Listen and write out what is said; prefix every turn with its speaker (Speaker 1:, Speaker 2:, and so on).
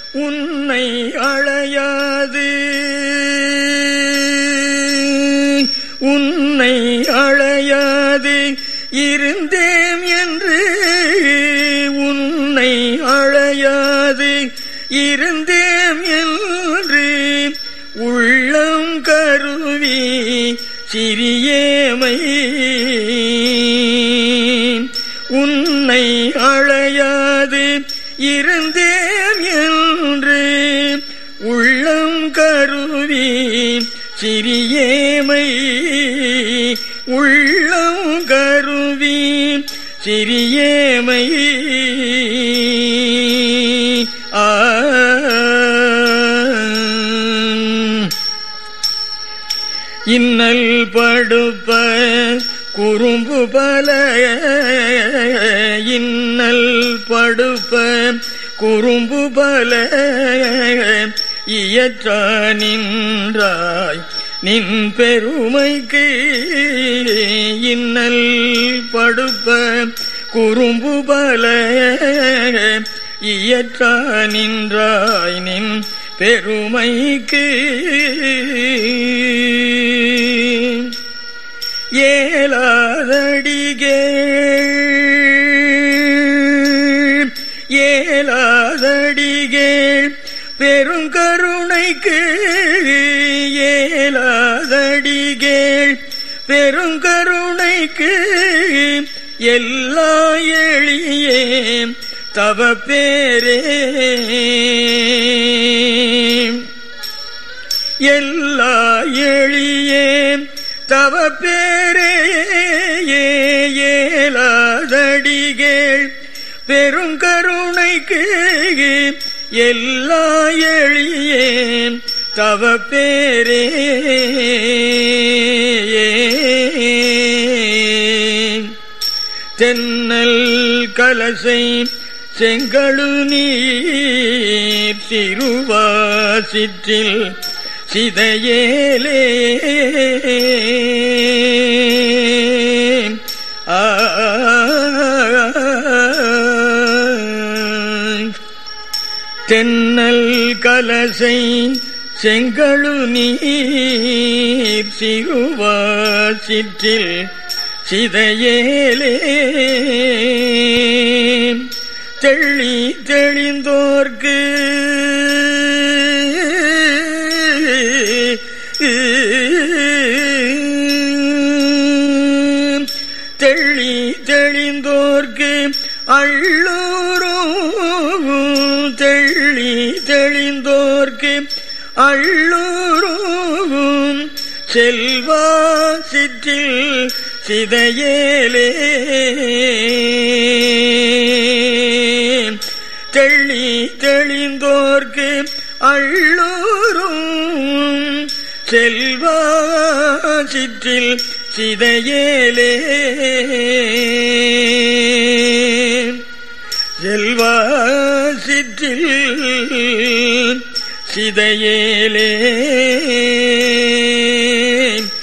Speaker 1: உன்னை அழையாது உன்னை அழையாது இருந்தேன் என்று உன்னை அழையாது இருந்தேன் என்று உள்ளம் கருவி சிறியேமை உன்னை அழையாது இருந்தேன் என்று உள்ளம் கருவி சிறியேமை உள்ளம் கருவி சிறியேமை ஆ இன்னல் படுப்ப குறும்பு பல இன்னல் படுப்ப குறும்பு பல இயற்ற நின்றாய் நின் பெருமைக்கு இன்னல் படுப்ப குறும்பு பல இயற்ற நின்றாய் நின் பெருமைக்கு ஏலாதடிகே ஏலாதடிகே பெருங்கருணைக்கு ஏலாதடிகே பெருங்கருணைக்கு எல்லா எளியே தவ பேரே எல்லா எளியே தவ பேரே ஏலாதடிகேள் பெருங்கருணைக்கு எல்லா எளியே தவ பேரே தென்னல் கலசை செங்கழு நீர் திருவாசிற்றில் சிதையேலே ஆ தென்னல் கலசை செங்கழு நீர் சிறுவாசிற்றில் சிதையேலே தெள்ளி தெளிந்தோர்க்கு தெள்ளி தெளிந்தோர்க்கு அள்ளூரும் தெள்ளி தெளிந்தோர்க்கு அள்ளூரும் செல்வா சிற்றில் சிதையேலே தெள்ளி தெளிந்தோர்க்கு அள்ளூரும் செல்வா சிற்றில் சிதையேலே செல்வா சிற்றில் சிதையேலே